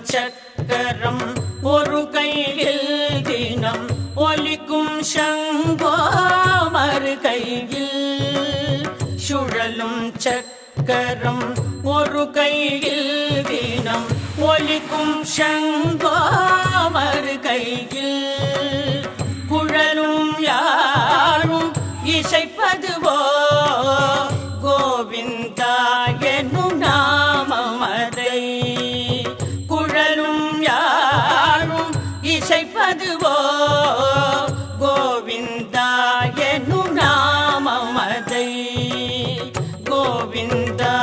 சக்கரம் ஒரு கையில் தினம் ஒலிக்கும் சங்கோ மறு கையில் சுழலும் சக்கரம் ஒரு கையில் தினம் ஒலிக்கும் சங்கோ மறு கையில் குழலும் யாழும் இசைப்பதுவோ கோவிந்தா என்னும் நாமமதை குழலும் யாழும் இசைப்பதுவோ கோவிந்தா என்னும் நாமமதை கோவிந்தா